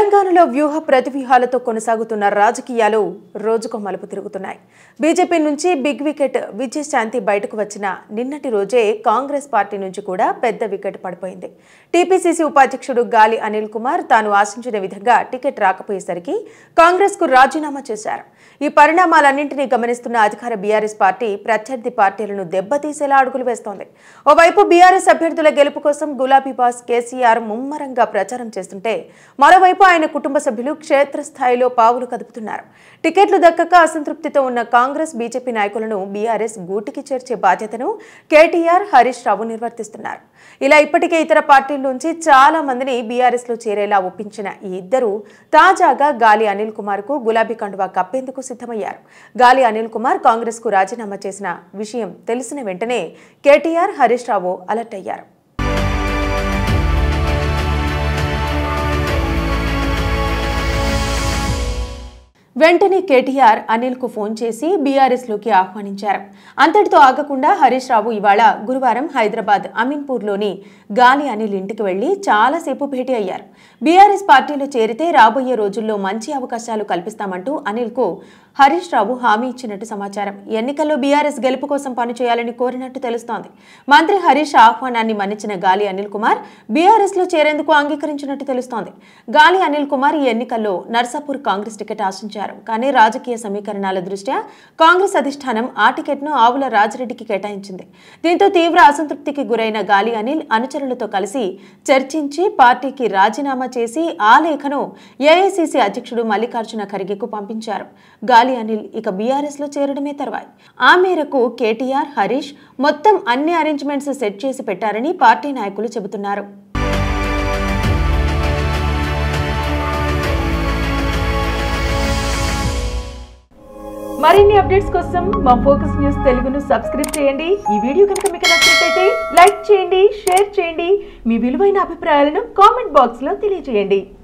తెలంగాణలో వ్యూహ ప్రతివ్యూహాలతో కొనసాగుతున్న రాజకీయాలు రోజుకో మలుపు తిరుగుతున్నాయి బీజేపీ నుంచి బిగ్ వికెట్ విజయశాంతి బయటకు వచ్చిన నిన్నటి రోజే కాంగ్రెస్ పార్టీ నుంచి కూడా పెద్ద వికెట్ పడిపోయింది టీపీసీసీ ఉపాధ్యక్షుడు గాలి అనిల్ కుమార్ తాను ఆశించిన విధంగా టికెట్ రాకపోయేసరికి కాంగ్రెస్ కు రాజీనామా చేశారు ఈ పరిణామాలన్నింటినీ గమనిస్తున్న అధికార బీఆర్ఎస్ పార్టీ ప్రత్యర్థి పార్టీలను దెబ్బతీసేలా అడుగులు వేస్తోంది ఓవైపు బీఆర్ఎస్ అభ్యర్థుల గెలుపు కోసం గులాబీ బాస్ కేసీఆర్ ముమ్మరంగా ప్రచారం చేస్తుంటే మరోవైపు ఆయన కుటుంబ సభ్యులు క్షేత్రస్థాయిలో పావులు కదుపుతున్నారు టికెట్లు దక్కక అసంతృప్తితో ఉన్న కాంగ్రెస్ బీజేపీ నాయకులను బీఆర్ఎస్ గూటికి చేర్చే బాధ్యతను కేటీఆర్ హరీష్ రావు నిర్వర్తిస్తున్నారు ఇలా ఇప్పటికే ఇతర పార్టీల నుంచి చాలా మందిని బీఆర్ఎస్ లో చేరేలా ఒప్పించిన ఈ ఇద్దరు తాజాగా గాలి అనిల్ కుమార్ కు గులాబీ కండువా కప్పేందుకు సిద్ధమయ్యారు గాలి అనిల్ కుమార్ కాంగ్రెస్ కు రాజీనామా చేసిన విషయం తెలిసిన వెంటనే కేటీఆర్ హరీష్ రావు అలర్ట్ అయ్యారు వెంటనే కేటీఆర్ అనిల్ కు ఫోన్ చేసి బీఆర్ఎస్ లోకి ఆహ్వానించారు అంతటితో ఆగకుండా హరీష్ రావు ఇవాళ గురువారం హైదరాబాద్ అమీన్పూర్లోని గాలి అనిల్ ఇంటికి వెళ్లి చాలాసేపు భేటీ అయ్యారు బీఆర్ఎస్ పార్టీలో చేరితే రాబోయే రోజుల్లో మంచి అవకాశాలు కల్పిస్తామంటూ అనిల్ కు హరీష్ రావు హామీ ఇచ్చినట్టు సమాచారం ఎన్నికల్లో బీఆర్ఎస్ గెలుపు కోసం పనిచేయాలని కోరినట్టు తెలుస్తోంది మంత్రి హరీష్ ఆహ్వానాన్ని మన్నించిన గాలి అనిల్ కుమార్ బీఆర్ఎస్ లో చేరేందుకు అంగీకరించినట్టు తెలుస్తోంది గాలి అనిల్ కుమార్ ఈ ఎన్నికల్లో నర్సాపూర్ కాంగ్రెస్ టికెట్ ఆశించారు కానీ రాజకీయ సమీకరణాల దృష్ట్యా కాంగ్రెస్ అధిష్టానం ఆ టికెట్ను ఆవుల రాజిరెడ్డికి కేటాయించింది దీంతో తీవ్ర అసంతృప్తికి గురైన గాలి అనిల్ అనుచరులతో కలిసి చర్చించి పార్టీకి రాజీనామా చేసి ఆ లేఖను ఏఐసిసి అధ్యక్షుడు మల్లికార్జున ఖర్గేకు పంపించారు గాలి అనిల్ ఇక బీఆర్ఎస్ లో చేరడమే తర్వాయి ఆ మేరకు కేటీఆర్ హరీష్ మొత్తం అన్ని అరేంజ్మెంట్స్ సెట్ చేసి పెట్టారని పార్టీ నాయకులు చెబుతున్నారు మరిన్ని అప్డేట్స్ కోసం మా ఫోకస్ న్యూస్ తెలుగును సబ్స్క్రైబ్ చేయండి ఈ వీడియో కనుక మీకు నచ్చినట్లయితే లైక్ చేయండి షేర్ చేయండి మీ విలువైన అభిప్రాయాలను కామెంట్ బాక్స్ లో తెలియజేయండి